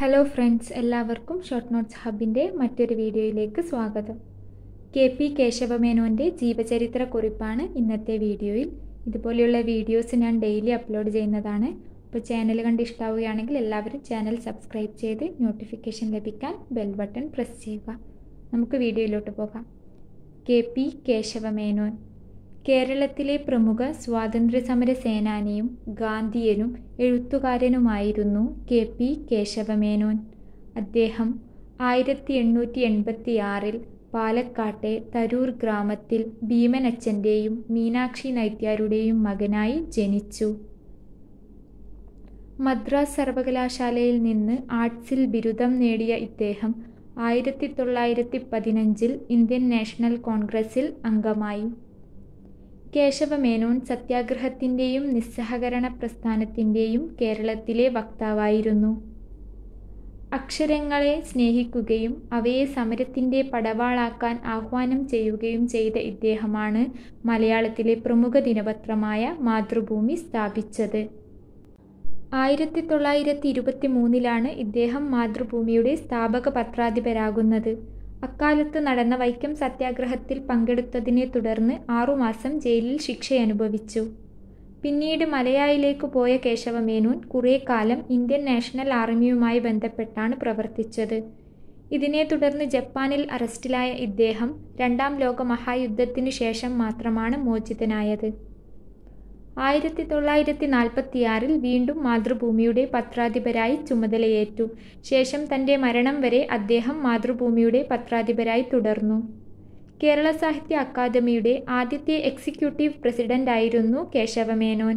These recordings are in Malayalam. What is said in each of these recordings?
ഹലോ ഫ്രണ്ട്സ് എല്ലാവർക്കും ഷോർട്ട് നോട്ട്സ് ഹബിൻ്റെ മറ്റൊരു വീഡിയോയിലേക്ക് സ്വാഗതം കെ പി കേശവമേനോൻ്റെ ജീവചരിത്ര കുറിപ്പാണ് ഇന്നത്തെ വീഡിയോയിൽ ഇതുപോലെയുള്ള വീഡിയോസ് ഞാൻ ഡെയിലി അപ്ലോഡ് ചെയ്യുന്നതാണ് അപ്പോൾ ചാനൽ കണ്ട് ഇഷ്ടമാവുകയാണെങ്കിൽ എല്ലാവരും ചാനൽ സബ്സ്ക്രൈബ് ചെയ്ത് നോട്ടിഫിക്കേഷൻ ലഭിക്കാൻ ബെൽ ബട്ടൺ പ്രസ് ചെയ്യുക നമുക്ക് വീഡിയോയിലോട്ട് പോകാം കെ പി കേശവമേനോൻ കേരളത്തിലെ പ്രമുഖ സ്വാതന്ത്ര്യസമര സേനാനിയും ഗാന്ധിയനും എഴുത്തുകാരനുമായിരുന്നു കെ പി കേശവമേനോൻ അദ്ദേഹം ആയിരത്തി എണ്ണൂറ്റി എൺപത്തി ആറിൽ പാലക്കാട്ടെ തരൂർ ഗ്രാമത്തിൽ ഭീമനച്ചൻ്റെയും മീനാക്ഷി നൈത്യാരുടെയും മകനായി ജനിച്ചു മദ്രാസ് സർവകലാശാലയിൽ നിന്ന് ആർട്സിൽ ബിരുദം നേടിയ ഇദ്ദേഹം ആയിരത്തി തൊള്ളായിരത്തി പതിനഞ്ചിൽ ഇന്ത്യൻ നാഷണൽ കോൺഗ്രസിൽ അംഗമായി കേശവമേനോൻ സത്യാഗ്രഹത്തിൻ്റെയും നിസ്സഹകരണ പ്രസ്ഥാനത്തിൻ്റെയും കേരളത്തിലെ വക്താവായിരുന്നു അക്ഷരങ്ങളെ സ്നേഹിക്കുകയും അവയെ സമരത്തിൻ്റെ പടവാളാക്കാൻ ആഹ്വാനം ചെയ്യുകയും ചെയ്ത ഇദ്ദേഹമാണ് മലയാളത്തിലെ പ്രമുഖ ദിനപത്രമായ മാതൃഭൂമി സ്ഥാപിച്ചത് ആയിരത്തി തൊള്ളായിരത്തി ഇരുപത്തി മൂന്നിലാണ് ഇദ്ദേഹം മാതൃഭൂമിയുടെ സ്ഥാപക പത്രാധിപരാകുന്നത് അക്കാലത്ത് നടന്ന വൈക്കം സത്യാഗ്രഹത്തിൽ പങ്കെടുത്തതിനെ തുടർന്ന് ആറുമാസം ജയിലിൽ ശിക്ഷയനുഭവിച്ചു പിന്നീട് മലയായിലേക്ക് പോയ കേശവമേനോൻ കുറേ കാലം ഇന്ത്യൻ നാഷണൽ ആർമിയുമായി ബന്ധപ്പെട്ടാണ് പ്രവർത്തിച്ചത് ഇതിനെ തുടർന്ന് ജപ്പാനിൽ അറസ്റ്റിലായ ഇദ്ദേഹം രണ്ടാം ലോക മഹായുദ്ധത്തിനു ശേഷം മാത്രമാണ് മോചിതനായത് ആയിരത്തി തൊള്ളായിരത്തി നാൽപ്പത്തിയാറിൽ വീണ്ടും മാതൃഭൂമിയുടെ പത്രാധിപരായി ചുമതലയേറ്റു ശേഷം തൻ്റെ മരണം വരെ അദ്ദേഹം മാതൃഭൂമിയുടെ പത്രാധിപരായി തുടർന്നു കേരള സാഹിത്യ അക്കാദമിയുടെ ആദ്യത്തെ എക്സിക്യൂട്ടീവ് പ്രസിഡന്റായിരുന്നു കേശവമേനോൻ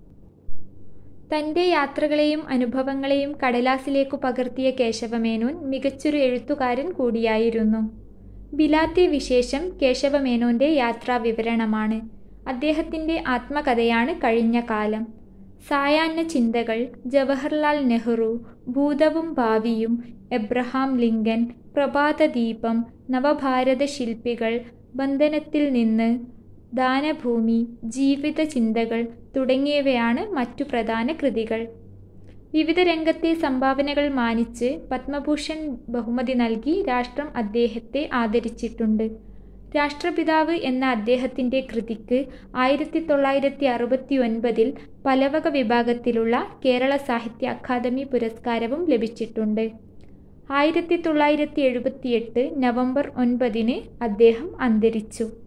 തൻ്റെ യാത്രകളെയും അനുഭവങ്ങളെയും കടലാസിലേക്കു പകർത്തിയ കേശവമേനോൻ മികച്ചൊരു എഴുത്തുകാരൻ കൂടിയായിരുന്നു ബിലാത്തെ വിശേഷം കേശവമേനോൻ്റെ യാത്രാവിവരണമാണ് അദ്ദേഹത്തിൻ്റെ ആത്മകഥയാണ് കഴിഞ്ഞ കാലം സായാഹ്ന ചിന്തകൾ ജവഹർലാൽ നെഹ്റു ഭൂതവും ഭാവിയും എബ്രഹാം ലിങ്കൻ പ്രഭാതദീപം നവഭാരത ശില്പികൾ ബന്ധനത്തിൽ നിന്ന് ദാനഭൂമി ജീവിത ചിന്തകൾ തുടങ്ങിയവയാണ് മറ്റു പ്രധാന കൃതികൾ വിവിധ രംഗത്തെ സംഭാവനകൾ മാനിച്ച് പത്മഭൂഷൺ ബഹുമതി നൽകി രാഷ്ട്രം അദ്ദേഹത്തെ ആദരിച്ചിട്ടുണ്ട് രാഷ്ട്രപിതാവ് എന്ന അദ്ദേഹത്തിൻ്റെ കൃതിക്ക് ആയിരത്തി തൊള്ളായിരത്തി അറുപത്തി ഒൻപതിൽ പലവക വിഭാഗത്തിലുള്ള കേരള സാഹിത്യ അക്കാദമി പുരസ്കാരവും ലഭിച്ചിട്ടുണ്ട് ആയിരത്തി തൊള്ളായിരത്തി എഴുപത്തിയെട്ട് നവംബർ ഒൻപതിന് അദ്ദേഹം അന്തരിച്ചു